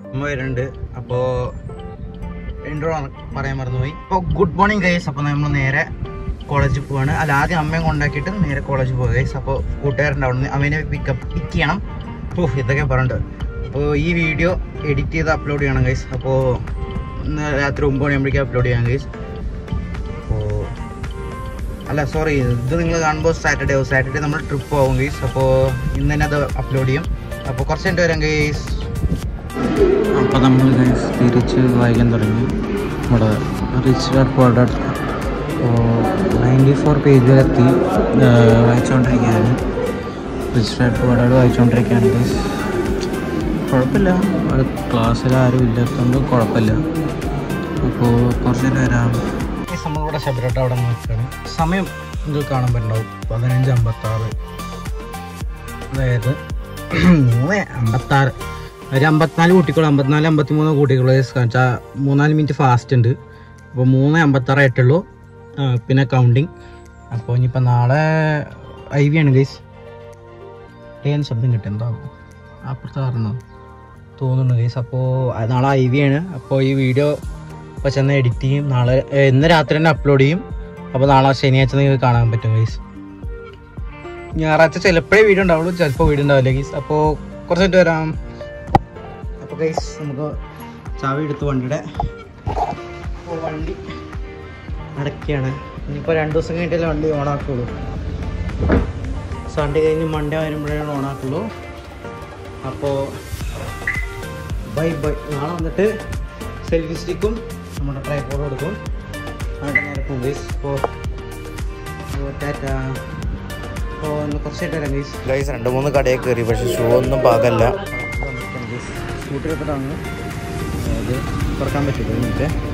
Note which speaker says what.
Speaker 1: അമ്മ വരുന്നുണ്ട് അപ്പോൾ ഇൻട്രോ പറയാൻ മറന്നുപോയി അപ്പോൾ ഗുഡ് മോർണിംഗ് ഗൈസ് അപ്പോൾ നമ്മൾ നേരെ കോളേജിൽ പോവാണ് അല്ല ആദ്യം അമ്മയെ കൊണ്ടാക്കിയിട്ട് നേരെ കോളേജിൽ പോകുക ഗൈസ് അപ്പോൾ കൂട്ടുകാരുണ്ട് അവിടെ നിന്ന് അവനെ പിക്കപ്പ് പിക്ക് ചെയ്യണം ഓ ഇതൊക്കെ പറഞ്ഞിട്ട് അപ്പോൾ ഈ വീഡിയോ എഡിറ്റ് ചെയ്ത് അപ്ലോഡ് ചെയ്യണം ഗൈസ് അപ്പോൾ ഇന്ന് രാത്രി ഒമ്പത് മണിയാകുമ്പോഴേക്കും അപ്ലോഡ് ചെയ്യാം ഗൈസ് അപ്പോൾ അല്ല സോറി ഇത് നിങ്ങൾ കാണുമ്പോൾ സാറ്റർഡേ ആവും സാറ്റർഡേ നമ്മൾ ട്രിപ്പ് പോകും ഗൈസ് അപ്പോൾ ഇന്ന് തന്നെ അത് അപ്ലോഡ് ചെയ്യും അപ്പോൾ കുറച്ച് കഴിഞ്ഞിട്ട് വരാം ഗൈസ് അപ്പോൾ നമ്മൾ ഗൈസ് തിരിച്ച് വായിക്കാൻ തുടങ്ങി നമ്മുടെ റിച്ച് ഡാഡ് പോർ ഡാഡ് അപ്പോൾ നയൻറ്റി ഫോർ പേജിലെത്തി വായിച്ചുകൊണ്ടിരിക്കുകയാണ് റിച്ച് ഡാഡ് പോർ ഡാഡ് വായിച്ചുകൊണ്ടിരിക്കുകയാണ് ഗൈസ് കുഴപ്പമില്ല ക്ലാസ്സിൽ ആരും ഇല്ലാത്തതുകൊണ്ട് കുഴപ്പമില്ല അപ്പോൾ കുറച്ച് നേരം വരാം നമ്മളിവിടെ ശബരിട്ട് അവിടെ നോക്കുകയാണ് സമയം ഇത് കാണാൻ പറ്റുണ്ടാവും പതിനഞ്ച് അമ്പത്താറ് അതായത് മൂന്ന് അമ്പത്താറ് ഒരു അമ്പത്തിനാല് കൂട്ടിക്കോളൂ അമ്പത്തിനാല് അമ്പത്തി മൂന്ന് കൂട്ടിക്കോളൂ വെച്ചാൽ മൂന്നാല് മിനിറ്റ് ഫാസ്റ്റ് ഉണ്ട് അപ്പോൾ മൂന്ന് അമ്പത്താറ് ആയിട്ടുള്ളൂ ആ, പിന്നെ കൗണ്ടിങ് അപ്പോൾ ഇനിയിപ്പോൾ നാളെ ഐ വി ആണ് ഗൈസ് ഏൻ ശബ്ദം കിട്ടും എന്താകും അപ്പുറത്ത് പറഞ്ഞോ തോന്നുന്നു ഗൈസ് അപ്പോൾ നാളെ ഐ വി ആണ് അപ്പോൾ ഈ വീഡിയോ ഇപ്പോൾ ചെന്ന് എഡിറ്റ് ചെയ്യും നാളെ ഏ, ഇന്ന് രാത്രി തന്നെ അപ്ലോഡ് ചെയ്യും അപ്പോൾ നാളെ ശനിയാഴ്ച നിങ്ങൾക്ക് കാണാൻ പറ്റും ഗൈസ് ഞായറാഴ്ച ചിലപ്പോഴേ വീഡിയോ ഉണ്ടാവുള്ളൂ ചിലപ്പോൾ വീഡിയോ ഉണ്ടാവില്ല ഗൈസ് അപ്പോൾ കുറച്ച് കഴിഞ്ഞിട്ട് വരാം അപ്പോൾ ഗൈസ് നമുക്ക് ചാവി എടുത്ത് വണ്ടിയുടെ അപ്പോൾ വണ്ടി അടയ്ക്കുകയാണ് ഇനിയിപ്പോൾ രണ്ട് ദിവസം കഴിഞ്ഞിട്ടല്ലേ വണ്ടി ഓണാക്കുള്ളൂ സൺഡേ കഴിഞ്ഞ് മൺഡേ വരുമ്പോഴാണ് ഓണാക്കുള്ളൂ അപ്പോൾ ബൈ ബൈ നാളെ വന്നിട്ട് സെൽഫി സ്റ്റിക്കും നമ്മുടെ ട്രൈപ്പോഡ് കൊടുക്കും അവിടെ നേരെ പോകും ഗൈസ് അപ്പോൾ ടാറ്റ അപ്പോൾ ഒന്ന് കുറച്ചായിട്ട് വരാം ഗൈസ്
Speaker 2: ഗൈസ് രണ്ട് മൂന്ന് കടയിൽ കയറി പക്ഷെ ഷൂ ഒന്നും പാകല്ല
Speaker 1: സ്കൂട്ടർ എടുത്തിട്ടാണ് അത് തുറക്കാൻ പറ്റില്ല മിനിറ്റ്